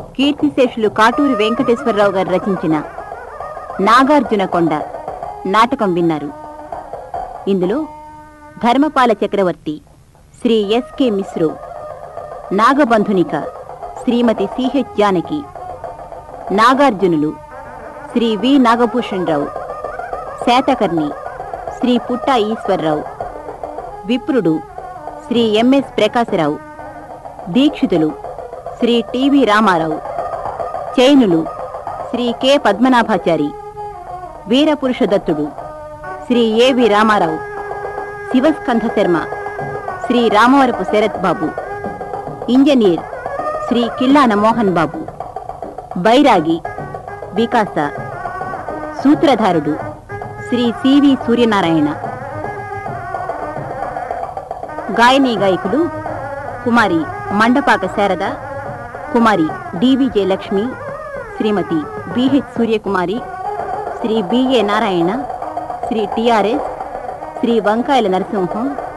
కీర్తిశేషులు కాటూరి వెంకటేశ్వరరావు గారు రచించిన నాగార్జున కొండ నాటకం విన్నారు ఇందులో ధర్మపాల చక్రవర్తి శ్రీ ఎస్కే మిశ్రో నాగబంధునిక శ్రీమతి సిహెచ్ జానకి నాగార్జునులు శ్రీ వి నాగభూషణ్ రావు శాతకర్ణి శ్రీ పుట్టా ఈశ్వరరావు విప్రుడు శ్రీ ఎంఎస్ ప్రకాశరావు దీక్షితులు శ్రీ టివి రామారావు చైనులు శ్రీ కె పద్మనాభాచారి వీరపురుషదత్తుడు శ్రీ ఏవి రామారావు శివస్కంధ శర్మ శ్రీ రామవరపు శరత్ బాబు ఇంజనీర్ శ్రీ కిల్లాన మోహన్ బాబు బైరాగి వికాస సూత్రధారుడు శ్రీ సివి సూర్యనారాయణ గాయనీ గాయకులు Kumari Mandapaka Sharada Kumari D V J Lakshmi Shrimati B H Suryakumari Shri B A Narayana Shri TRS Shri Vankayala Narasimham